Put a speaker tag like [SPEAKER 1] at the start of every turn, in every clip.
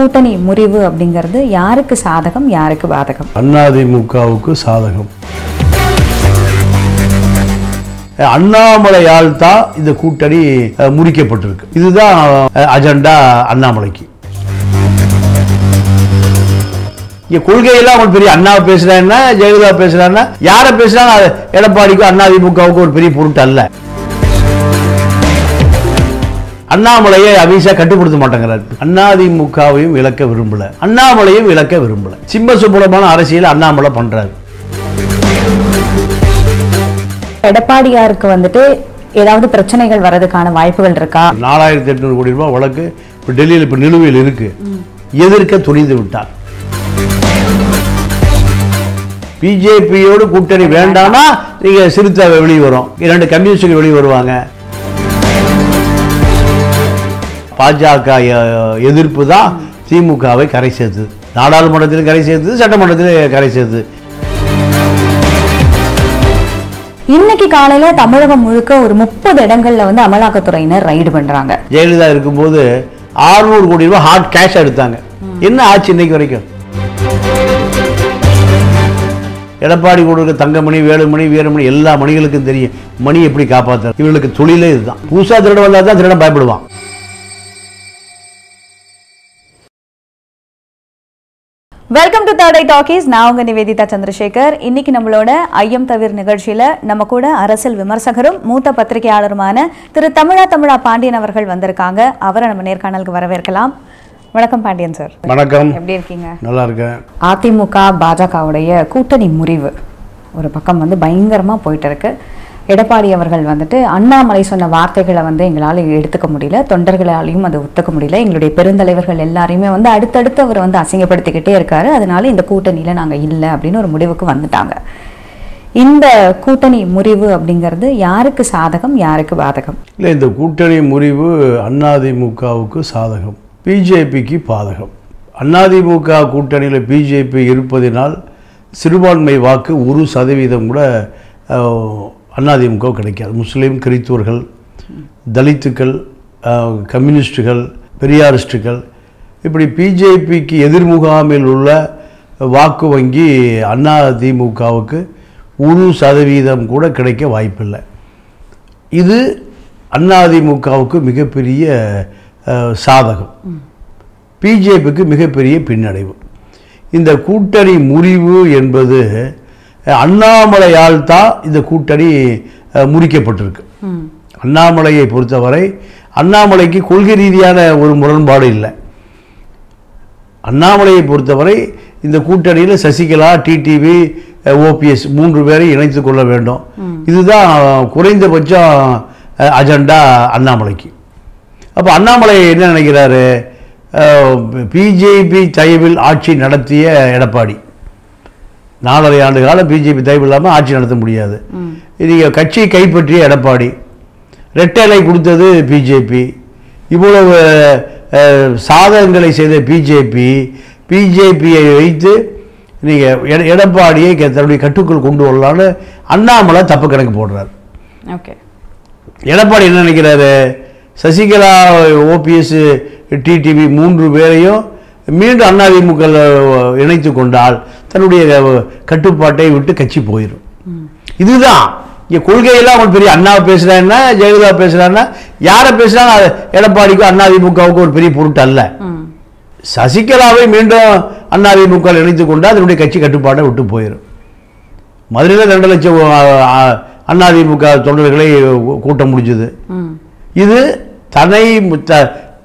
[SPEAKER 1] கூட்டணி முறிவு அப்படிங்கிறது யாருக்கு சாதகம் யாருக்கு பாதகம்
[SPEAKER 2] அதிமுகவுக்கு சாதகம் அண்ணாமலையால் தான் இந்த கூட்டணி அஹ், முறிக்கப்பட்டிருக்கு இதுதான் அஹ், அஜெண்டா அண்ணாமலைக்கு இங்க கொள்கையெல்லாம் அவங்க பெரிய அண்ணா பேசுறாங்கன்னா ஜெயலலிதா பேசுறாங்கன்னா யாரை பேசுறாங்க அது எடப்பாடிக்கும் அண்ணா திமுகவுக்கும் ஒரு பெரிய பொருட்டு அல்ல அண்ணாமலையை அமித்ஷா கட்டுப்படுத்த மாட்டேங்கிறார் அண்ணாதிமுகவையும் விளக்க விரும்பல அண்ணாமலையும் விளக்க விரும்பல சிம்ம சுப்பலமான அரசியல் அண்ணாமலை பண்றாரு
[SPEAKER 1] எடப்பாடியாருக்கு வந்துட்டு ஏதாவது பிரச்சனைகள் வர்றதுக்கான வாய்ப்புகள் இருக்கா
[SPEAKER 2] நாலாயிரத்தி எட்நூறு கோடி ரூபாய் வழக்கு இப்போ டெல்லியில் இப்போ நிலுவையில் இருக்கு எதிர்க்க துணிந்து விட்டார் பிஜேபியோடு கூட்டணி வேண்டாம்னா நீங்க சிறுத்தை வெளியே வரும் இரண்டு கம்யூனிஸ்டுகள் வெளியே வருவாங்க பாஜக எ- எதிர்ப்பு தான் திமுகவை கரை சேர்த்தது நாடாளுமன்றத்தில் கரை சேர்த்தது சட்டமன்றத்தில் கரை சேர்த்தது
[SPEAKER 1] இன்னைக்கு காலையில தமிழகம் முழுக்க ஒரு முப்பது இடங்கள்ல வந்து அமலாக்கத்துறையினர் ரைடு பண்றாங்க
[SPEAKER 2] ஜெயலலிதா இருக்கும்போது 600 கோடி ரூபாய் ஹார்ட் கேஷ் எடுத்தாங்க என்ன ஆச்சு இன்னைக்கு வரைக்கும் எடப்பாடி கொடுக்க தங்கமணி வேலுமணி வீரமணி எல்லா மணிகளுக்கும் தெரியும் மணி எப்படி காப்பாற்ற இவர்களுக்கு தொழிலே இதுதான் புதுசா திருட வந்தா தான் திருட பயப்படுவான்
[SPEAKER 1] welcome to third eye talkies நான் உங்க நிவேதிதா சந்திரசேகர் இன்னைக்கு நம்மளோட ஐயம் தவிர நிகழ்ச்சியில நம்ம கூட அரசியல் விமர்சகரும் மூத்த பத்திரிகையாளருமான திரு தமிழா தமிழா பாண்டியன் அவர்கள் வந்திருக்காங்க அவரை நம்ம நேர்காணலுக்கு வரவேற்கலாம் வணக்கம் பாண்டியன் சார்
[SPEAKER 2] வணக்கம்
[SPEAKER 1] எப்படி இருக்கீங்க
[SPEAKER 2] நல்லா இருக்கேன்
[SPEAKER 1] அதிமுக பாஜகவுடைய கூட்டணி முறிவு ஒரு பக்கம் வந்து பயங்கரமா போயிட்டு இருக்கு எடப்பாடி அவர்கள் வந்துட்டு அண்ணாமலை சொன்ன வார்த்தைகளை வந்து எங்களால் எடுத்துக்க முடியல தொண்டர்களாலையும் அதை ஒத்துக்க முடியல எங்களுடைய பெருந்தலைவர்கள் எல்லாரையுமே வந்து அடுத்தடுத்து அவர் வந்து அசிங்கப்படுத்திக்கிட்டே இருக்காரு அதனால இந்த கூட்டணியில நாங்க இல்லை அப்படின்னு ஒரு முடிவுக்கு வந்துட்டாங்க இந்த கூட்டணி முறிவு அப்படிங்கிறது யாருக்கு சாதகம் யாருக்கு பாதகம்
[SPEAKER 2] இல்லை இந்த கூட்டணி முறிவு அதிமுகவுக்கு சாதகம் பிஜேபிக்கு பாதகம் அதிமுக கூட்டணியில் பிஜேபி இருப்பதினால் சிறுபான்மை வாக்கு ஒரு சதவீதம் கூட அஹ், அதிமுக கிடைக்காது முஸ்லீம் கிறித்துவர்கள் தலித்துக்கள் அஹ், கம்யூனிஸ்டுகள் பெரியாரிஸ்டுகள் இப்படி பிஜேபிக்கு எதிர்முகாமில் உள்ள வாக்கு வங்கி அதிமுகவுக்கு ஒரு சதவீதம் கூட கிடைக்க வாய்ப்பில்லை இது அதிமுகவுக்கு மிகப்பெரிய அஹ், சாதகம் பிஜேபிக்கு மிகப்பெரிய பின்னடைவு இந்த கூட்டணி முறிவு என்பது அஹ், அண்ணாமலையால் தான் இந்த கூட்டணி அஹ், முறிக்கப்பட்டிருக்கு அண்ணாமலையை பொறுத்தவரை அண்ணாமலைக்கு கொள்கை ரீதியான ஒரு முரண்பாடு இல்லை அண்ணாமலையை பொறுத்தவரை இந்த கூட்டணியில் சசிகலா டிடிவி ஓபிஎஸ் மூன்று பேரை இணைத்து கொள்ள வேண்டும் இதுதான் குறைந்தபட்சம் அஹ், அஜெண்டா அண்ணாமலைக்கு அப்போ அண்ணாமலை என்ன நினைக்கிறாரு பிஜேபி தயவில் ஆட்சி நடத்திய எடப்பாடி நாலரை ஆண்டு காலம் பிஜேபி தயவு இல்லாமல் ஆட்சி நடத்த முடியாது நீங்கள் கட்சியை கைப்பற்றிய எடப்பாடி ரெட்டலை கொடுத்தது பிஜேபி இவ்வளவு அஹ், சாதகங்களை செய்த பிஜேபி பிஜேபியை வைத்து நீங்கள் எடப்பாடியை க- தன்னுடைய கட்டுக்குள் கொண்டு வரலான்னு அண்ணாமலை தப்பு கணக்கு போடுறார்
[SPEAKER 1] ஓகே
[SPEAKER 2] எடப்பாடி என்ன நினைக்கிறாரு சசிகலா ஓபிஎஸ் டிடிவி மூன்று பேரையும் மீண்டும் அதிமுக இணைத்து கொண்டால் தன்னுடைய கட்டுப்பாட்டை விட்டு கட்சி போயிடும் இதுதான் இங்க கொள்கையெல்லாம் அவங்க பெரிய அண்ணா பேசுறாங்கன்னா ஜெயலலிதா பேசுறாங்கன்னா யாரை பேசுறாங்க அது எடப்பாடிக்கும் அதிமுகவுக்கும் ஒரு பெரிய பொருட்டு அல்ல சசிகலாவை மீண்டும் அதிமுக இணைத்து கொண்டால் அதனுடைய கட்சி கட்டுப்பாட்டை விட்டு போயிடும் மதுரையில் ரெண்டு லட்சம் அ, அதிமுக தொண்டர்களை கூட்ட முடிஞ்சது இது தன்னை முத்த-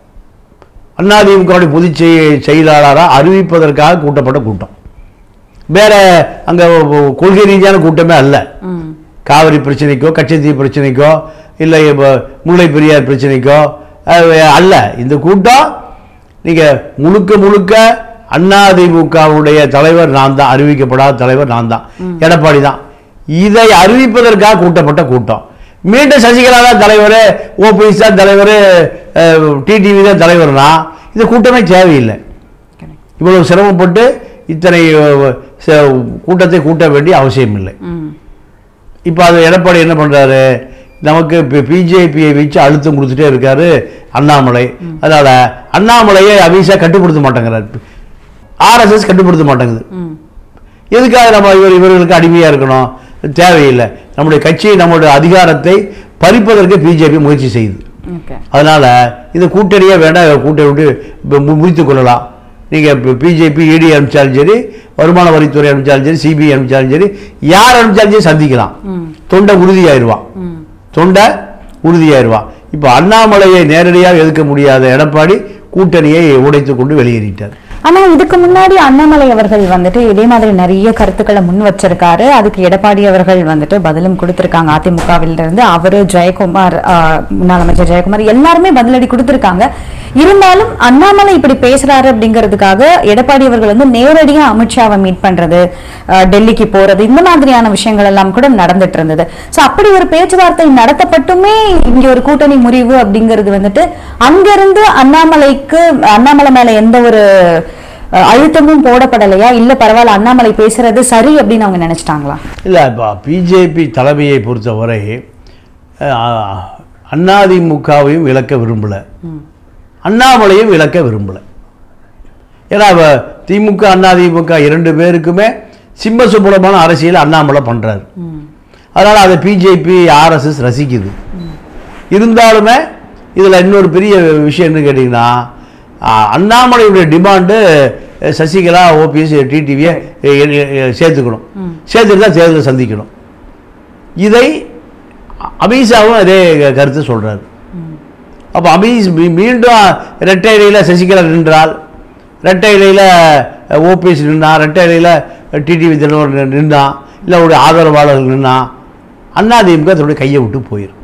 [SPEAKER 2] அதிமுகவுடைய பொதுச் செய- செயலாளராக அறிவிப்பதற்காக கூட்டப்பட்ட கூட்டம் வேற அங்க கொள்கை ரீதியான கூட்டமே அல்ல காவிரி பிரச்சனைக்கோ கச்சத்தீவு பிரச்சனைக்கோ இல்லை இப்ப முல்லை பெரியார் பிரச்சனைக்கோ அது அல்ல இந்த கூட்டம் நீங்க முழுக்க முழுக்க அதிமுகவுடைய தலைவர் நான் தான் அறிவிக்கப்படாத தலைவர் நான் தான் எடப்பாடி தான் இதை அறிவிப்பதற்காக கூட்டப்பட்ட கூட்டம் மீண்டும் சசிகலா தான் தலைவர் ஓபிஎஸ் தான் தலைவர் டிடிவி தான் தலைவர்னா இந்த கூட்டமே தேவையில்லை இவ்வளவு சிரமப்பட்டு இத்தனை அஹ், ச- கூட்டத்தை கூட்ட வேண்டிய அவசியம் இல்லை இப்போ அது எடப்பாடி என்ன பண்ணுறாரு நமக்கு இப்போ பிஜேபியை வச்சு அழுத்தம் கொடுத்துட்டே இருக்காரு அண்ணாமலை அதனால அண்ணாமலையை அமித்ஷா கட்டுப்படுத்த மாட்டேங்கிறார் ஆர்எஸ்எஸ் கட்டுப்படுத்த மாட்டேங்குது
[SPEAKER 1] ம்
[SPEAKER 2] எதுக்காக நம்ம இவர் இவர்களுக்கு அடிமையாக இருக்கணும் தேவையில்லை நம்முடைய கட்சி நம்முடைய அதிகாரத்தை பறிப்பதற்கு பிஜேபி முயற்சி செய்யுது
[SPEAKER 1] ஓகே
[SPEAKER 2] அதனால இந்த கூட்டணியே வேண்டாம் கூட்டணி விட்டு மு- மு- முறித்துக் கொள்ளலாம் நீங்கள் இப்போ பிஜேபி இடி அனுப்பிச்சாலும் சரி வருமான வரித்துறை அனுப்பிச்சாலும் சரி சிபிஐ அனுப்பிச்சாலும் சரி யார் அனுப்பிச்சாலும் சரி சந்திக்கலாம்
[SPEAKER 1] ம்
[SPEAKER 2] தொண்டை உறுதியாயிருவான்
[SPEAKER 1] ம்
[SPEAKER 2] தொண்டை உறுதியாயிருவான் இப்போ அண்ணாமலையை நேரடியாக எதிர்க்க முடியாத எடப்பாடி கூட்டணியை உடைத்துக் கொண்டு வெளியேறிட்டார்
[SPEAKER 1] ஆனா இதுக்கு முன்னாடி அண்ணாமலை அவர்கள் வந்துட்டு இதே மாதிரி நிறைய கருத்துக்களை முன் வச்சிருக்காரு அதுக்கு எடப்பாடி அவர்கள் வந்துட்டு பதிலும் கொடுத்திருக்காங்க அதிமுகவில இருந்து அவரு ஜெயக்குமார் ஆஹ், முன்னாள் அமைச்சர் ஜெயக்குமார் எல்லாருமே பதிலடி கொடுத்திருக்காங்க இருந்தாலும் அண்ணாமலை இப்படி பேசுறாரு அப்படிங்கிறதுக்காக எடப்பாடி அவர்கள் வந்து நேரடியா அமித்ஷாவை மீட் பண்றது ஆஹ், டெல்லிக்கு போறது இந்த மாதிரியான விஷயங்கள் எல்லாம் கூட நடந்துட்டு இருந்தது சோ அப்படி ஒரு பேச்சுவார்த்தை நடத்தப்பட்டுமே இங்க ஒரு கூட்டணி முறிவு அப்படிங்கிறது வந்துட்டு அங்கிருந்து அண்ணாமலைக்கு அண்ணாமலை மேல எந்த ஒரு அஹ், அழுத்தமும் போடப்படலையா இல்ல பரவாயில்ல அண்ணாமலை பேசுறது சரி அப்படின்னு அவங்க நினைச்சிட்டாங்களா
[SPEAKER 2] இல்லை இப்போ பிஜேபி தலைமையை பொறுத்தவரை அஹ், அதிமுகவையும் இழக்க விரும்பலை அண்ணாமலையும் இழக்க விரும்பலை ஏன்னா அவ திமுக அதிமுக இரண்டு பேருக்குமே சிம்ம சுப்பலமான அரசியல் அண்ணாமலை பண்ணுறாரு அதனால் அதை பிஜேபி ஆர்எஸ்எஸ் ரசிக்குது இருந்தாலுமே இதில் இன்னொரு பெரிய விஷயம் என்ன கேட்டிங்கன்னா அஹ், அண்ணாமலையுடைய டிமாண்டு அஹ், சசிகலா ஓபிஎஸ் டிடிவியை சேர்த்துக்கணும் சேர்த்துட்டு தான் தேர்தலை சந்திக்கணும் இதை அமித்ஷாவும் அதே கருத்து சொல்கிறாரு அப்போ அமீஸ் மீ- மீண்டும் ரெட்டை இலையில் சசிகலா நின்றால் ரெட்டை இலையில் ஓபிஎஸ் நின்னா ரெட்டை இலையில் டிடிவி தினகரன் நின்னா இல்லை அவருடைய ஆதரவாளர்கள் நின்னா அதிமுக தன்னுடைய கையை விட்டு போயிடும்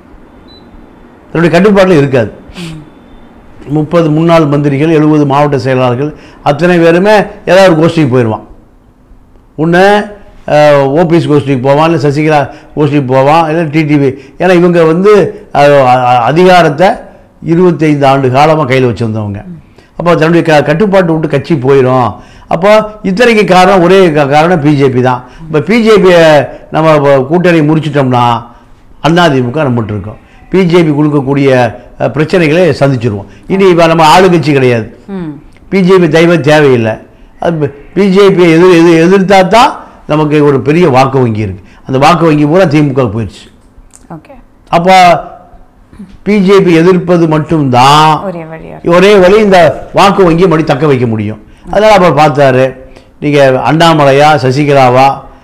[SPEAKER 2] தன்னுடைய கட்டுப்பாட்டில் இருக்காது முப்பது முன்னாள் மந்திரிகள் எழுபது மாவட்ட செயலாளர்கள் அத்தனை பேருமே ஏதாவது ஒரு கோஷ்டிக்கு போயிடுவான் ஒன்று ஓபிஎஸ் கோஷ்டிக்கு போவான் இல்லை சசிகலா கோஷ்டிக்கு போவான் இல்லை டிடிவி ஏன்னா இவங்க வந்து அஹ், அ- அதிகாரத்தை இருபத்தைந்து ஆண்டு காலமாக கையில் வச்சுருந்தவங்க அப்போ தன்னுடைய க கட்டுப்பாட்டு விட்டு கட்சி போயிடும் அப்போ இத்தனைக்கு காரணம் ஒரே கா- காரணம் பிஜேபி தான் இப்போ பிஜேபியை நம்ம இப்போ கூட்டணி முடிச்சிட்டோம்னா அதிமுக நம்மகிட்ட இருக்கோம் பிஜேபி கொடுக்கக்கூடிய அஹ், பிரச்சனைகளை சந்திச்சிருவோம் இனி இப்போ நம்ம ஆளுங்கட்சி கிடையாது பிஜேபி தெய்வம் தேவையில்லை அது பிஜேபியை எதிர் எதிர் எதிர்த்தா தான் நமக்கு ஒரு பெரிய வாக்கு வங்கி இருக்குது அந்த வாக்கு வங்கி பூரா திமுக போயிடுச்சு
[SPEAKER 1] ஓகே
[SPEAKER 2] அப்போ பிஜேபி எதிர்ப்பது மட்டும்தான்
[SPEAKER 1] ஒரே வழியா
[SPEAKER 2] ஒரே வழி இந்த வாக்கு வங்கியை மறுபடி தக்க வைக்க முடியும் அதனால் அவர் பார்த்தாரு நீங்கள் அண்ணாமலையா சசிகலாவா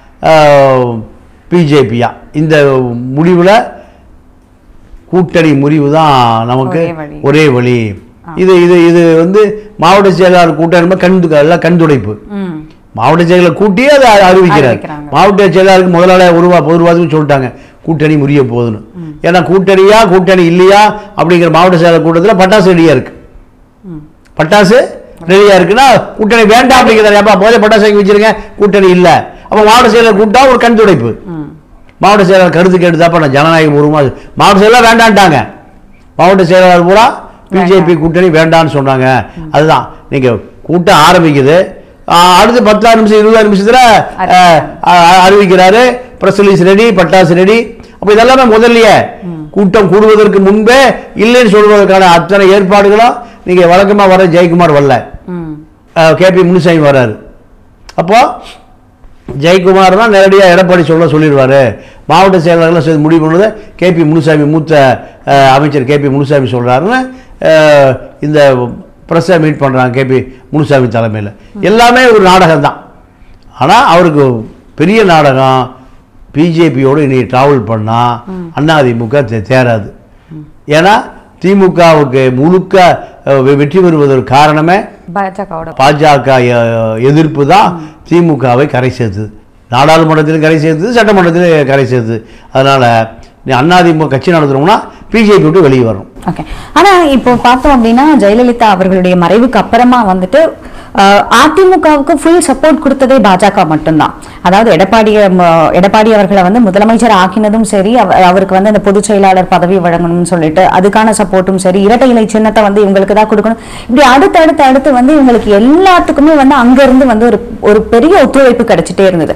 [SPEAKER 2] பிஜேபியா இந்த முடிவில் கூட்டணி முறிவு தான் நமக்கு
[SPEAKER 1] ஒரே வழி.
[SPEAKER 2] ஒரே வழி இது இது இது வந்து மாவட்ட செயலாளர் கூட்டம் கண் எல்லாம் கண் துடைப்பு
[SPEAKER 1] ம்
[SPEAKER 2] மாவட்ட செயலர் கூட்டி அதை அறிவிக்கிறார்
[SPEAKER 1] அறிவிக்கிறாங்க.
[SPEAKER 2] மாவட்ட செயலாளருக்கு முதலாளி ஒரு வா பொது வாரத்துக்கு சொல்லிட்டாங்க கூட்டணி முறிய போகுதுன்னு ஏன்னா கூட்டணியா கூட்டணி இல்லையா அப்படிங்கிற மாவட்ட செயலர் கூட்டத்தில் பட்டாசு ரெடியா இருக்கு
[SPEAKER 1] ம்
[SPEAKER 2] பட்டாசு ரெடியா இருக்குன்னா கூட்டணி வேண்டாம் அப்படிங்கிறாரு அப்பா போதே பட்டாசு வாங்கி வச்சிருங்க கூட்டணி இல்லை அப்போ மாவட்ட செயலர் கூட்டா ஒரு கண் துடைப்பு
[SPEAKER 1] ம்
[SPEAKER 2] மாவட்ட செயலாளர் கருத்து கேட்டுதாப்பா நான் ஜனநாயகம் பூர்வமாக மாவட்ட செயலாளர் வேண்டான்ட்டாங்க மாவட்ட செயலாளர் பூரா பிஜேபி கூட்டணி வேண்டான்னு சொன்னாங்க அதுதான் நீங்க கூட்டம் ஆரம்பிக்குது ஆ, அடுத்து பத்தாறு நிமிஷம் இருபது நிமிஷத்துல ஆ, ஆ, அறிவிக்கிறாரு பிரஸ் ரிலீஸ் ரெடி பட்டாசு ரெடி அப்ப இதெல்லாமே முதல்லயே கூட்டம் கூடுவதற்கு முன்பே இல்லைன்னு சொல்வதற்கான அத்தனை ஏற்பாடுகளும் நீங்க வழக்கமா வர ஜெயக்குமார் வரல
[SPEAKER 1] ம்
[SPEAKER 2] கேபி முனுசாமி வராரு அப்போ ஜெயக்குமார் தான் நேரடியாக எடப்பாடி சொல்ல சொல்லிடுவார் மாவட்ட செயலாளர்கள் சேர்ந்து முடிவு பண்ணது கேபி முனுசாமி மூத்த அஹ், அமைச்சர் கேபி முனுசாமி சொல்கிறாருன்னு இந்த ப்ரெஸ்ஸை மீட் பண்ணுறாங்க கேபி முனுசாமி தலைமையில் எல்லாமே ஒரு நாடகம் தான் ஆனால் அவருக்கு பெரிய நாடகம் பிஜேபியோடு இனி ட்ராவல் பண்ணால் அதிமுக தே- தேராது ஏன்னா திமுகவுக்கு முழுக்க அஹ், வெ- வெற்றி பெறுவதற்கு காரணமே
[SPEAKER 1] பாஜகவோட
[SPEAKER 2] பாஜக எ- எதிர்ப்பு தான் திமுகவை கரை சேர்த்தது நாடாளுமன்றத்திலும் கரை சேர்த்தது சட்டமன்றத்திலும் கரை சேர்த்தது அதனால் நீ அதிமுக கட்சி நடத்துறோம்னா பிஜேபி விட்டு வெளியே வரணும்
[SPEAKER 1] ஓகே ஆனா இப்போ பார்த்தோம் அப்படின்னா ஜெயலலிதா அவர்களுடைய மறைவுக்கு அப்புறமா வந்துட்டு அஹ், அதிமுகவுக்கு ஃபுல் சப்போர்ட் கொடுத்ததே பாஜக மட்டும்தான் அதாவது எடப்பாடி ம- எடப்பாடி அவர்களை வந்து முதலமைச்சர் ஆக்கினதும் சரி அவ- அவருக்கு வந்து அந்த பொதுச் செயலாளர் பதவி வழங்கணும்னு சொல்லிட்டு அதுக்கான சப்போர்ட்டும் சரி இரட்டை இலை சின்னத்தை வந்து இவங்களுக்கு தான் கொடுக்கணும் இப்படி அடுத்து அடுத்து அடுத்து வந்து இவங்களுக்கு எல்லாத்துக்குமே வந்து அங்க இருந்து வந்து ஒரு ஒரு பெரிய ஒத்துழைப்பு கிடைச்சிட்டே இருந்தது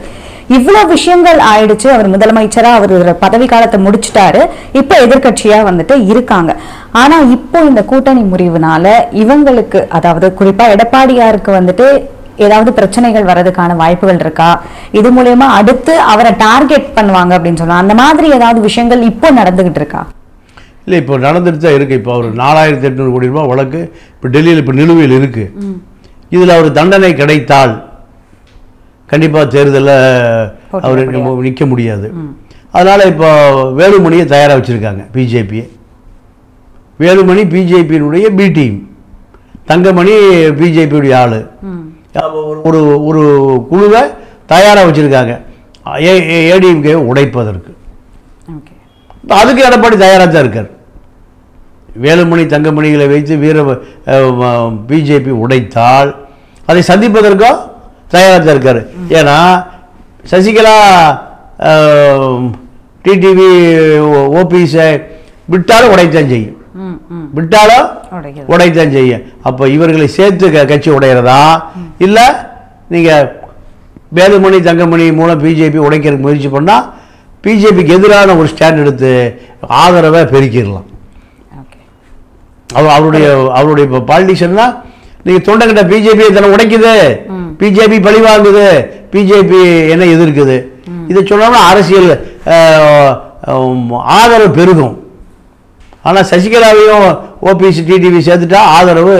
[SPEAKER 1] இவ்வளவு விஷயங்கள் ஆயிடுச்சு அவர் முதலமைச்சரா அவர் ஒரு பதவி காலத்தை முடிச்சிட்டாரு இப்ப எதிர்க்கட்சியா வந்துட்டு இருக்காங்க ஆனா இப்போ இந்த கூட்டணி முறிவுனால இவங்களுக்கு அதாவது குறிப்பா எடப்பாடியாருக்கு வந்துட்டு ஏதாவது பிரச்சனைகள் வர்றதுக்கான வாய்ப்புகள் இருக்கா இது மூலயமா அடுத்து அவரை டார்கெட் பண்ணுவாங்க அப்படின்னு சொல்லலாம் அந்த மாதிரி ஏதாவது விஷயங்கள் இப்போ நடந்துகிட்டு இருக்கா
[SPEAKER 2] இல்லை இப்போ நடந்துட்டு தான் இருக்குது இப்போ அவர் நாலாயிரத்தி எட்நூறு கோடி ரூபாய் வழக்கு இப்போ டெல்லியில் இப்போ நிலுவையில் இருக்குது இதில் அவர் தண்டனை கிடைத்தால் கண்டிப்பாக தேர்தலில்
[SPEAKER 1] போட்டியிட
[SPEAKER 2] அவர்
[SPEAKER 1] முடியாது.
[SPEAKER 2] நிற்க முடியாது அதனால் இப்போ வேலுமணியை தயாராக வச்சுருக்காங்க பிஜேபியை வேலுமணி பிஜேபியினுடைய பி டீம் தங்கமணி பிஜேபியுடைய ஆள் ஒரு ஒரு குழுவை தயாராக வச்சுருக்காங்க ஏடிஎம்கே உடைப்பதற்கு
[SPEAKER 1] ஓகே
[SPEAKER 2] இப்ப அதுக்கு எடப்பாடி தயாராக தான் இருக்கார் வேலுமணி தங்கமணிகளை வைத்து வீர பிஜேபி உடைத்தால் அதை சந்திப்பதற்கும் தயாராக தான் இருக்கார் ஏன்னா சசிகலா டிடிவி ஓபிஸை விட்டாலும் உடைத்தான் செய்யும்
[SPEAKER 1] ம் ம்
[SPEAKER 2] விட்டாலும்
[SPEAKER 1] உடைக்குது.
[SPEAKER 2] உடைத்தான் செய்யும் அப்போ இவர்களை சேர்த்து க- கட்சி உடையிறதா இல்லை நீங்கள் வேலுமணி தங்கமணி மூலம் பிஜேபி உடைக்கிறதுக்கு முயற்சி பண்ணால் பிஜேபிக்கு எதிரான ஒரு ஸ்டாண்ட் எடுத்து ஆதரவை பெருக்கிடலாம்
[SPEAKER 1] ஓகே
[SPEAKER 2] அவர் அவருடைய அவருடைய இப்போ பாலிட்டிஷியன்னா நீங்கள் தொண்டங்கிட்ட பிஜேபி இதனை உடைக்குது பிஜேபி பழி வாங்குது பிஜேபி என்ன எதிர்க்குது இதை சொன்னோம்னா அரசியல் அஹ், உம், ஆதரவு பெருகும் ஆனால் சசிகலாவையும் ஓபிசி டிடிவி சேர்த்துட்டா ஆதரவு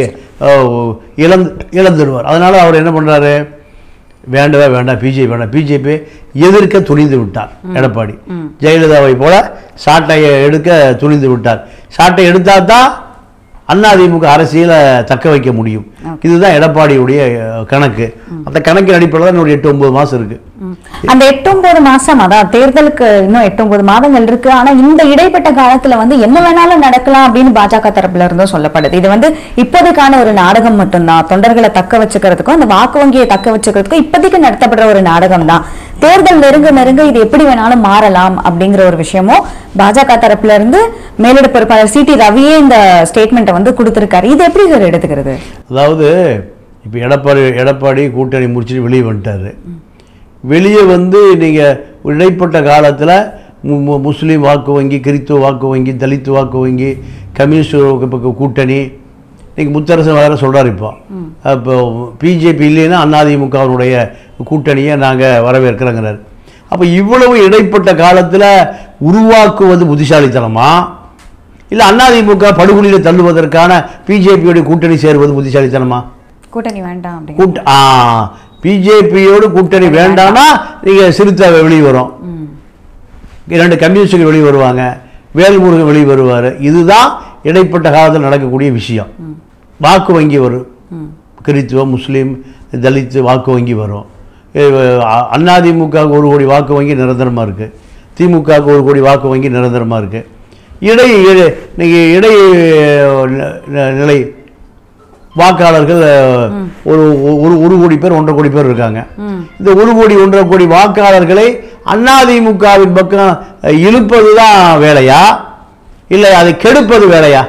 [SPEAKER 2] அஹ், இழந்து இழந்துடுவார் அதனால அவர் என்ன பண்ணுறாரு வேண்டவே வேண்டாம் பிஜேபி வேண்டாம் பிஜேபி எதிர்க்க துணிந்து விட்டார் எடப்பாடி ஜெயலலிதாவை போல சாட்டையை எடுக்க துணிந்து விட்டார் சாட்டை எடுத்தால் தான் அதிமுக அரசியலை தக்க வைக்க முடியும் இதுதான் எடப்பாடியுடைய அஹ், கணக்கு அந்த கணக்கின் அடிப்படையில் தான் இன்னொரு எட்டு ஒன்பது மாதம் இருக்கு
[SPEAKER 1] ம். அந்த எட்டு ஒன்பது மாசம் அதான் தேர்தலுக்கு இன்னும் எட்டு ஒன்பது மாதங்கள் இருக்கு ஆனா இந்த இடைப்பட்ட காலத்துல வந்து என்ன வேணாலும் நடக்கலாம் அப்படின்னு பாஜக தரப்புல இருந்தும் சொல்லப்படுது இது வந்து இப்போதைக்கான ஒரு நாடகம் மட்டும்தான் தொண்டர்களை தக்க வச்சுக்கிறதுக்கும் அந்த வாக்கு வங்கியை தக்க வச்சுக்கிறதுக்கும் இப்போதைக்கு நடத்தப்படுற ஒரு நாடகம் தான் தேர்தல் நெருங்க நெருங்க இது எப்படி வேணாலும் மாறலாம் அப்படிங்கிற ஒரு விஷயமும் பாஜக தரப்புல இருந்து மேலிட பொறுப்பாளர் சி டி ரவியே இந்த ஸ்டேட்மெண்ட்டை வந்து கொடுத்திருக்காரு இது எப்படி சார் எடுத்துக்கிறது
[SPEAKER 2] அதாவது இப்போ எடப்பாடி எடப்பாடி கூட்டணி முடிச்சுட்டு வெளியே வந்துட்டாரு வெளியே வந்து நீங்கள் இடைப்பட்ட காலத்தில் முஸ்லீம் வாக்கு வங்கி கிறித்துவ வாக்கு வங்கி தலித் வாக்கு வங்கி கம்யூனிஸ்ட் பக்க கூட்டணி இன்னைக்கு முத்தரசன் வேற சொல்கிறார் இப்போ அப்போ பிஜேபி இல்லைன்னா அதிமுகவினுடைய கூட்டணியை நாங்கள் வரவேற்கிறோங்கிறார் அப்போ இவ்வளவு இடைப்பட்ட காலத்தில் உருவாக்குவது புத்திசாலித்தனமா இல்லை அதிமுக படுகொலியில் தள்ளுவதற்கான பிஜேபியோட கூட்டணி சேருவது புத்திசாலித்தனமா
[SPEAKER 1] கூட்டணி வேண்டாம் அப்படிங்கிற
[SPEAKER 2] கூட்ட ஆ பிஜேபியோடு கூட்டணி வேண்டாம்னா நீங்கள் சிறுத்தை வெளியே வரும்
[SPEAKER 1] ம்.
[SPEAKER 2] இரண்டு கம்யூனிஸ்டுகள் வெளியே வருவாங்க வேல்முருகன் வெளியே வருவார் இதுதான் இடைப்பட்ட காலத்தில் நடக்கக்கூடிய விஷயம் வாக்கு வங்கி வரும்
[SPEAKER 1] ம்.
[SPEAKER 2] கிறித்துவ முஸ்லீம் தலித் வாக்கு வங்கி வரும் அதிமுக ஒரு கோடி வாக்கு வங்கி நிரந்தரமாக இருக்குது திமுகவுக்கு ஒரு கோடி வாக்கு வங்கி நிரந்தரமாக இருக்குது இடை இடை- இன்னைக்கு இடை ந- ந- நிலை வாக்காளர்கள் ஒரு ஒரு ஒரு கோடி பேர் ஒன்றரை கோடி பேர் இருக்காங்க
[SPEAKER 1] ம்.
[SPEAKER 2] இந்த ஒரு கோடி ஒன்றரை கோடி வாக்காளர்களை அதிமுகவின் பக்கம் இழுப்பது தான் வேலையா இல்லை அதை கெடுப்பது வேலையா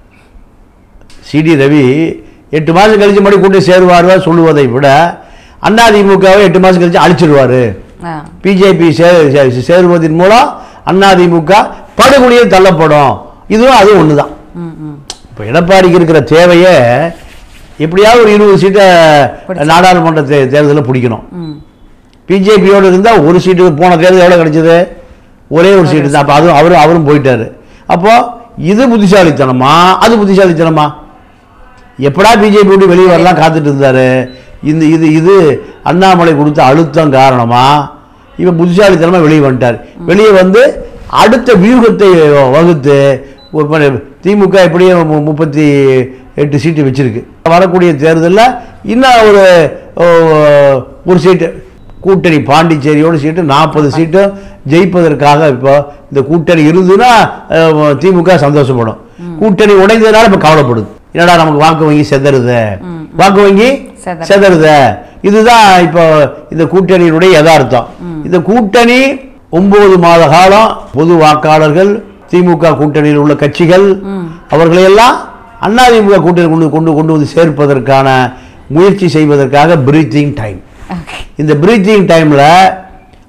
[SPEAKER 2] சிடி ரவி எட்டு மாதம் கழிச்சு மறுபடியும் கூட்டி சேருவார் சொல்லுவதை விட அதிமுகவை எட்டு மாதம் கழிச்சு அழிச்சிடுவார்
[SPEAKER 1] ஆ.
[SPEAKER 2] பிஜேபி சே சே- சேருவதன் மூலம் அதிமுக படுகொலியில் தள்ளப்படும் இதுவும் அதுவும் ஒன்று தான்
[SPEAKER 1] ம், ம்.
[SPEAKER 2] இப்போ எடப்பாடிக்கு இருக்கிற தேவையை எப்படியாவது ஒரு இருபது சீட்டை நாடாளுமன்ற தே தேர்தலில் பிடிக்கணும்
[SPEAKER 1] ம்.
[SPEAKER 2] பிஜேபியோடு இருந்தால் ஒரு சீட்டு போன தேர்தல் எவ்வளோ கிடைச்சது ஒரே ஒரு சீட்டு தான் அப்போ அதுவும் அவரும் அவரும் போயிட்டாரு அப்போ இது புத்திசாலித்தனமா அது புத்திசாலித்தனமா எப்படா பிஜேபி விட்டு வெளியே வரலாம் காத்துட்டு இருந்தாரு இந்த இது இது அண்ணாமலை கொடுத்த அழுத்தம் காரணமா இவன் புத்திசாலித்தனமா வெளியே வந்துட்டார் வெளியே வந்து அடுத்த வியூகத்தை வகுத்து ஒரு ப- திமுக எப்படியும் மு- முப்பத்தி எட்டு சீட்டு வச்சிருக்கு வரக்கூடிய தேர்தலில் இன்னும் ஒரு ஓ, ஒரு சீட்டு கூட்டணி பாண்டிச்சேரியோட சீட்டு நாற்பது சீட்டும் ஜெயிப்பதற்காக இப்போ இந்த கூட்டணி இருந்துன்னா அஹ், திமுக சந்தோஷப்படும் கூட்டணி உடைந்ததுனால இப்போ கவலைப்படுது என்னடா நமக்கு வாக்கு வங்கி செதறுது வாக்கு வங்கி
[SPEAKER 1] செதறுது.
[SPEAKER 2] செதறுது இதுதான் இப்போ இந்த கூட்டணியினுடைய யதார்த்தம் இந்த கூட்டணி ஒன்பது மாத காலம் பொது வாக்காளர்கள் திமுக கூட்டணியில் உள்ள கட்சிகள் அவர்களையெல்லாம் அதிமுக கூட்டணி கொண்டு கொண்டு கொண்டு வந்து சேர்ப்பதற்கான முயற்சி செய்வதற்காக பிரீத்திங் டைம்
[SPEAKER 1] ஓகே
[SPEAKER 2] இந்த பிரீத்திங் டைமில்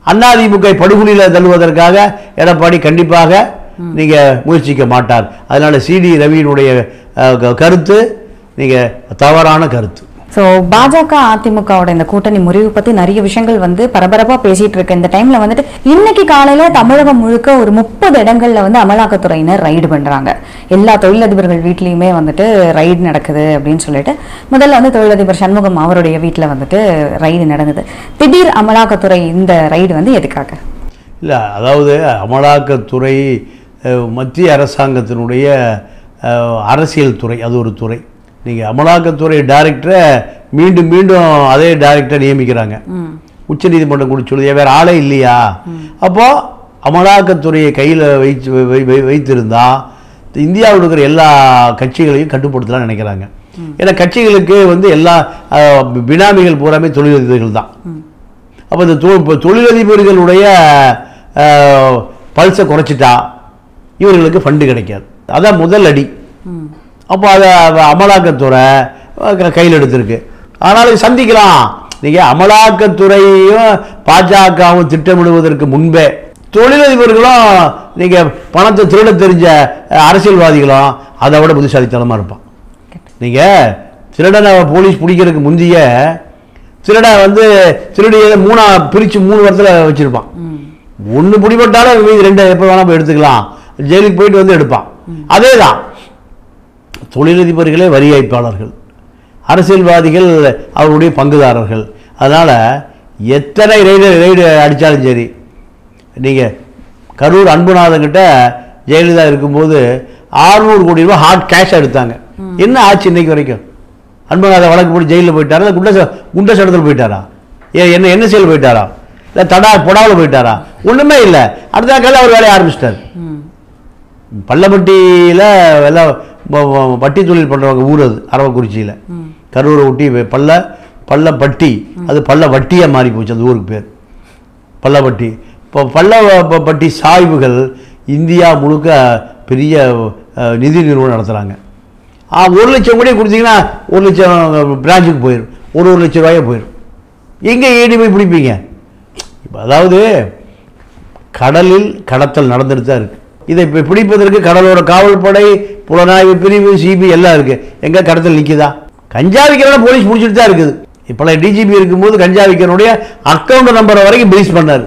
[SPEAKER 2] அதிமுக படுகொலியில் தள்ளுவதற்காக எடப்பாடி கண்டிப்பாக நீங்க முயற்சிக்க மாட்டார் அதனால சிடி ரவியினுடைய அஹ், க- கருத்து நீங்க தவறான கருத்து
[SPEAKER 1] ஸோ பாஜக அதிமுகவோட இந்த கூட்டணி முறிவு பத்தி நிறைய விஷயங்கள் வந்து பரபரப்பா பேசிட்டு இருக்கு இந்த டைம்ல வந்துட்டு இன்னைக்கு காலையில தமிழகம் முழுக்க ஒரு முப்பது இடங்கள்ல வந்து அமலாக்கத்துறையினர் ரைடு பண்றாங்க எல்லா தொழிலதிபர்கள் வீட்லயுமே வந்துட்டு ரைடு நடக்குது அப்படின்னு சொல்லிட்டு முதல்ல வந்து தொழிலதிபர் சண்முகம் அவருடைய வீட்ல வந்துட்டு ரைடு நடந்தது திடீர் அமலாக்கத்துறை இந்த ரைடு வந்து எதுக்காக
[SPEAKER 2] இல்லை அதாவது அமலாக்கத்துறை அஹ், மத்திய அரசாங்கத்தினுடைய அஹ், அரசியல் துறை அது ஒரு துறை நீங்கள் அமலாக்கத்துறை டைரக்டரை மீண்டும் மீண்டும் அதே டைரக்டரை நியமிக்கிறாங்க உச்சநீதிமன்றம் கூட சொல்லுது வேற ஆளே இல்லையா அப்போ அமலாக்கத்துறையை கையில் வைத்து வை- வை- வைத்திருந்தா இந்தியாவில் இருக்கிற எல்லா கட்சிகளையும் கட்டுப்படுத்தலாம் நினைக்கிறாங்க ஏன்னா கட்சிகளுக்கு வந்து எல்லா அஹ், பினாமிகள் பூராமே தொழிலதிபர்கள் தான் அப்போ இந்த தொ- இப்போ தொழிலதிபர்களுடைய பல்ஸை குறைச்சிட்டா இவர்களுக்கு ஃபண்டு கிடைக்காது அதான் முதல் அடி அப்போ அதை அமலாக்கத்துறை அஹ், கையில் எடுத்திருக்கு ஆனாலும் சந்திக்கலாம் நீங்கள் அமலாக்கத்துறையும் பாஜகவும் திட்டமிடுவதற்கு முன்பே தொழிலதிபர்களும் நீங்கள் பணத்தை திருட தெரிஞ்ச அஹ், அரசியல்வாதிகளும் அதை விட புத்திசாலித்தனமாக இருப்பான் நீங்கள் திருடனை போலீஸ் பிடிக்கிறதுக்கு முந்தைய திருடனை வந்து திருடியதை மூணா பிரித்து மூணு வருஷத்தில் வச்சுருப்பான் ஒன்று பிடிபட்டாலும் மீதி ரெண்டு எப்போ வேணால் போய் எடுத்துக்கலாம் ஜெயிலுக்கு போயிட்டு வந்து எடுப்பான் அதே தான் தொழிலதிபர்களே வரி ஏய்ப்பாளர்கள் அரசியல்வாதிகள் அவருடைய பங்குதாரர்கள் அதனால் எத்தனை ரெய்டு ரெய்டு அடித்தாலும் சரி நீங்கள் கரூர் அன்புநாதன்கிட்ட ஜெயலலிதா இருக்கும்போது 600 கோடி ரூபாய் ஹார்ட் கேஷ் எடுத்தாங்க என்ன ஆச்சு இன்னைக்கு வரைக்கும் அன்புநாதன் வழக்கு போட்டு ஜெயிலில் போயிட்டாரா இல்லை குண்ட ச- குண்ட சடத்தில் போயிட்டாரா ஏ என்ன என்ன செயல் போயிட்டாரா இல்லை தடா பொடாவில் போயிட்டாரா ஒன்றுமே இல்லை அடுத்த காலையில் அவர் வேலையை ஆரம்பிச்சிட்டார் பள்ளப்பட்டியில் எல்லாம் வ- வ- வட்டி தொழில் பண்ணுறவங்க ஊர் அது அரவக்குறிச்சியில் கரூரை ஒட்டி வெ- பள்ள பள்ளப்பட்டி அது பள்ள வட்டியாக மாறி போச்சு அந்த ஊருக்கு பேர் பள்ளப்பட்டி இப்போ பள்ள வ- ப- பட்டி சாய்வுகள் இந்தியா முழுக்க பெரிய அஹ், நிதி நிறுவனம் நடத்துகிறாங்க ஆ ஒரு லட்சம் கூட கொடுத்தீங்கன்னா ஒரு லட்சம் பிரான்ச்சுக்கு போயிடும் ஒரு ஒரு லட்சம் ரூபாயே போயிடும் எங்கே ஏடி போய் பிடிப்பீங்க இப்போ அதாவது கடலில் கடத்தல் நடந்துட்டு தான் இருக்கு இதை இப்போ பிடிப்பதற்கு கடலோர காவல்படை புலனாய்வு பிரிவு சிபி எல்லாம் இருக்கு எங்க கடத்தல் நிக்குதா கஞ்சா விற்கிறவன போலீஸ் பிடிச்சிட்டு தான் இருக்குது இப்போ டிஜிபி இருக்கும்போது கஞ்சா விற்கிறனுடைய அக்கௌண்ட் நம்பரை வரைக்கும் பிரீஸ் பண்ணாரு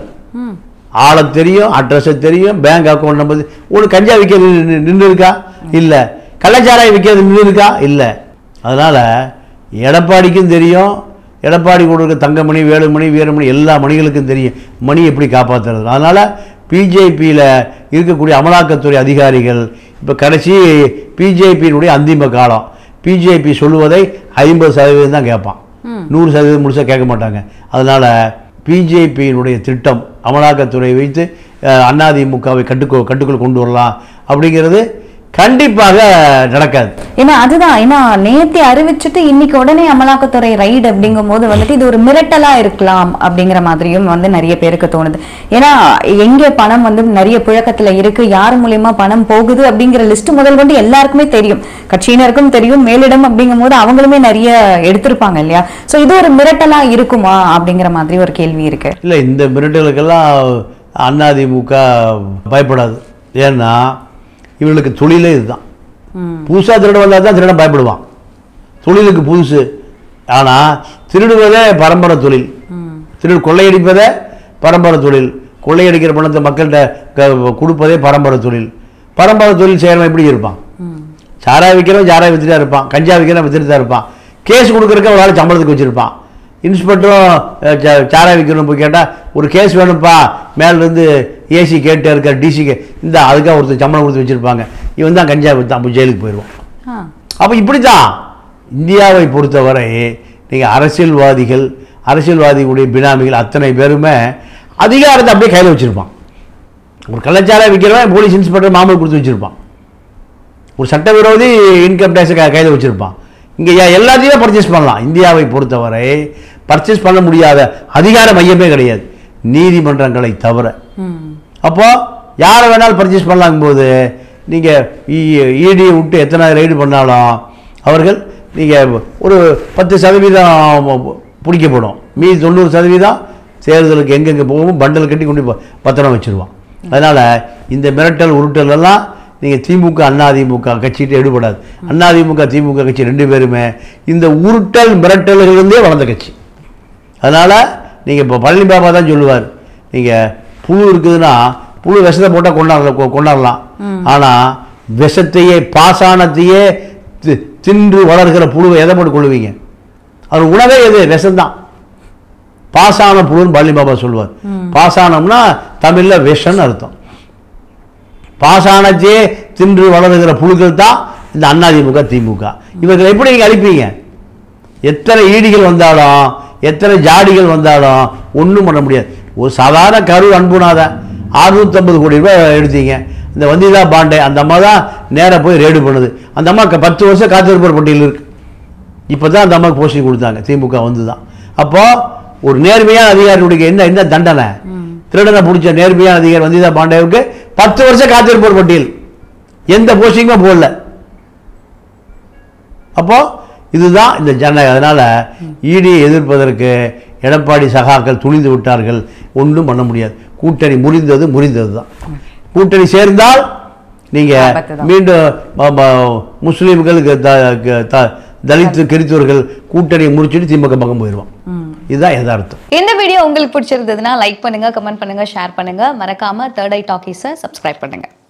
[SPEAKER 2] ஆளை தெரியும் அட்ரஸை தெரியும் பேங்க் அக்கௌண்ட் நம்பர் ஒன்று கஞ்சா விற்கிறது நின்று இருக்கா இல்லை கள்ளச்சாராயம் விற்கிறது நின்று இருக்கா இல்லை அதனால் எடப்பாடிக்கும் தெரியும் எடப்பாடி கூட இருக்க தங்கமணி வேலுமணி வீரமணி எல்லா மணிகளுக்கும் தெரியும் மணி எப்படி காப்பாற்றுறது அதனால் பிஜேபியில் இருக்கக்கூடிய அமலாக்கத்துறை அதிகாரிகள் இப்போ கடைசி பிஜேபியினுடைய அந்திம காலம் பிஜேபி சொல்லுவதை ஐம்பது சதவீதம் தான் கேட்பான் நூறு சதவீதம் முழுசாக கேட்க மாட்டாங்க அதனால் பிஜேபியினுடைய திட்டம் அமலாக்கத்துறை வைத்து அஹ், அதிமுகவை கட்டுக்கோ கட்டுக்குள் கொண்டு வரலாம் அப்படிங்கிறது கண்டிப்பாக நடக்காது
[SPEAKER 1] ஏன்னா அதுதான் ஏன்னா நேத்தி அறிவிச்சுட்டு இன்னைக்கு உடனே அமலாக்கத்துறை ரைடு அப்படிங்கும் போது வந்துட்டு இது ஒரு மிரட்டலா இருக்கலாம் அப்படிங்கிற மாதிரியும் வந்து நிறைய பேருக்கு தோணுது ஏன்னா எங்க பணம் வந்து நிறைய புழக்கத்துல இருக்கு யார் மூலியமா பணம் போகுது அப்படிங்கிற லிஸ்ட் முதல் கொண்டு எல்லாருக்குமே தெரியும் கட்சியினருக்கும் தெரியும் மேலிடம் அப்படிங்கும் போது அவங்களுமே நிறைய எடுத்திருப்பாங்க இல்லையா சோ இது ஒரு மிரட்டலா இருக்குமா அப்படிங்கிற மாதிரி ஒரு கேள்வி இருக்கு
[SPEAKER 2] இல்லை இந்த மிரட்டலுக்கெல்லாம் அதிமுக பயப்படாது ஏன்னா இவர்களுக்கு தொழிலே இதுதான் புதுசாக திருட வந்தால் தான் திருடன் பயப்படுவான் தொழிலுக்கு புதுசு ஆனால் திருடுவதே பரம்பரை தொழில் திரு கொள்ளையடிப்பதே பரம்பரை தொழில் கொள்ளையடிக்கிற பணத்தை மக்கள்கிட்ட க- கொடுப்பதே பரம்பரை தொழில் பரம்பரை தொழில் செய்கிறவன் எப்படி இருப்பான் சாராய விற்கிறவன் சாராய வித்துட்டா இருப்பான் கஞ்சா விற்கிறவன் வித்துட்டு தான் இருப்பான் கேஸ் கொடுக்குறக்க ஒரு ஆள் சம்பளத்துக்கு வச்சுருப்பான் இன்ஸ்பெக்டரும் அஹ், சா- சாராய விற்கிறவன் போய் கேட்டால் ஒரு கேஸ் வேணும்ப்பா மேலேருந்து ஏசி கேட்டே இருக்கார் டிசி கே இந்த அதுக்காக ஒருத்தர் சம்பளம் கொடுத்து வச்சுருப்பாங்க இவன் தான் கஞ்சா விற்றான் அப்போ ஜெயிலுக்கு போயிடுவான்
[SPEAKER 1] ஆ.
[SPEAKER 2] அப்போ இப்படி தான் இந்தியாவை பொறுத்தவரை நீங்கள் அரசியல்வாதிகள் அரசியல்வாதிகளுடைய பினாமிகள் அத்தனை பேருமே அதிகாரத்தை அப்படியே கையில் வச்சுருப்பான் ஒரு கள்ளச்சாராய விற்கிறவன் போலீஸ் இன்ஸ்பெக்டர் மாமூல் கொடுத்து வச்சுருப்பான் ஒரு சட்டவிரோதி இன்கம் டேக்ஸை கையில் வச்சுருப்பான் இங்கே எல்லாத்தையும் பர்ச்சேஸ் பண்ணலாம் இந்தியாவை பொறுத்தவரை பர்ச்சேஸ் பண்ண முடியாத அதிகார மையமே கிடையாது நீதிமன்றங்களை தவிர
[SPEAKER 1] ம்.
[SPEAKER 2] அப்போ யாரை வேணாலும் பர்ச்சேஸ் பண்ணலாங்கும் போது நீங்கள் இடி விட்டு எத்தனை ரைடு பண்ணாலும் அவர்கள் நீங்கள் ஒரு பத்து சதவீதம் பிடிக்கப்படும் மீதி தொண்ணூறு சதவீதம் தேர்தலுக்கு எங்கெங்கே போகவும் பண்டல் கட்டி கொண்டு போய் பத்திரம் வச்சிருவான் அதனால் இந்த மிரட்டல் உருட்டல் எல்லாம் நீங்கள் திமுக அண்ணா திமுக கட்சிகிட்ட எடுபடாது அண்ணா திமுக திமுக கட்சி ரெண்டு பேருமே இந்த உருட்டல் மிரட்டல்களிலிருந்தே வளர்ந்த கட்சி அதனால் நீங்கள் இப்போ பழனி பாபா தான் சொல்லுவார் நீங்கள் புழு இருக்குதுன்னா புழு விஷத்தை போட்டால் கொண்டாடலாம் கொ- கொண்டாடலாம் ஆனால் விஷத்தையே பாசானத்தையே தி- தின்று வளர்கிற புழுவை எதை போட்டு கொள்ளுவீங்க அவர் உணவே எது விஷம்தான் பாசான புழுன்னு பழனி பாபா சொல்லுவார் பாசானம்னா தமிழில் விஷம்னு அர்த்தம் பாசானத்தையே தின்று வளருகிற புழுக்கள் தான் இந்த அண்ணாதிமுக திமுக இவர்கள் எப்படி நீங்கள் அழிப்பீங்க எத்தனை ஈடிகள் வந்தாலும் எத்தனை ஜாடிகள் வந்தாலும் ஒன்றும் பண்ண முடியாது ஒரு சாதாரண கரு அன்புனாதான் அறுநூத்தம்பது கோடி ரூபாய் எடுத்தீங்க இந்த வந்திதா பாண்டே அந்த அம்மா தான் நேராக போய் ரேடு பண்ணுது அந்த அம்மா க- பத்து வருஷம் காத்திருப்போர் பட்டியல் இருக்கு இப்போ தான் அந்த அம்மாவுக்கு போஸ்டிங் கொடுத்தாங்க திமுக வந்து தான் அப்போ ஒரு நேர்மையான அதிகாரியுடைய என்ன என்ன தண்டனை திருடனை பிடிச்ச நேர்மையான அதிகாரி வந்திதா பாண்டேவுக்கு பத்து வருஷம் காத்திருப்போர் பட்டியல் எந்த போஸ்டிங்குமே போடல அப்போ இதுதான் இந்த ஜனநாயகம் அதனால ஈடியை எதிர்ப்பதற்கு எடப்பாடி சகாக்கள் துணிந்து விட்டார்கள் ஒன்றும் பண்ண முடியாது கூட்டணி முறிந்தது முறிந்தது தான் கூட்டணி சேர்ந்தால் நீங்க
[SPEAKER 1] ஆபத்து தான்.
[SPEAKER 2] மீண்டும் ம- ம- முஸ்லீம்களுக்கு த- க- த- தலித்து கிறித்தவர்கள் கூட்டணியை முடிச்சுட்டு திமுக பக்கம் போயிடுவான் இதுதான் யதார்த்தம்
[SPEAKER 3] இந்த வீடியோ உங்களுக்கு பிடிச்சிருந்ததுன்னா லைக் பண்ணுங்க கமெண்ட் பண்ணுங்க ஷேர் பண்ணுங்க மறக்காம தேர்ட் ஐ டாக்கீஸை சப்ஸ்கிரைப் பண்ணுங்க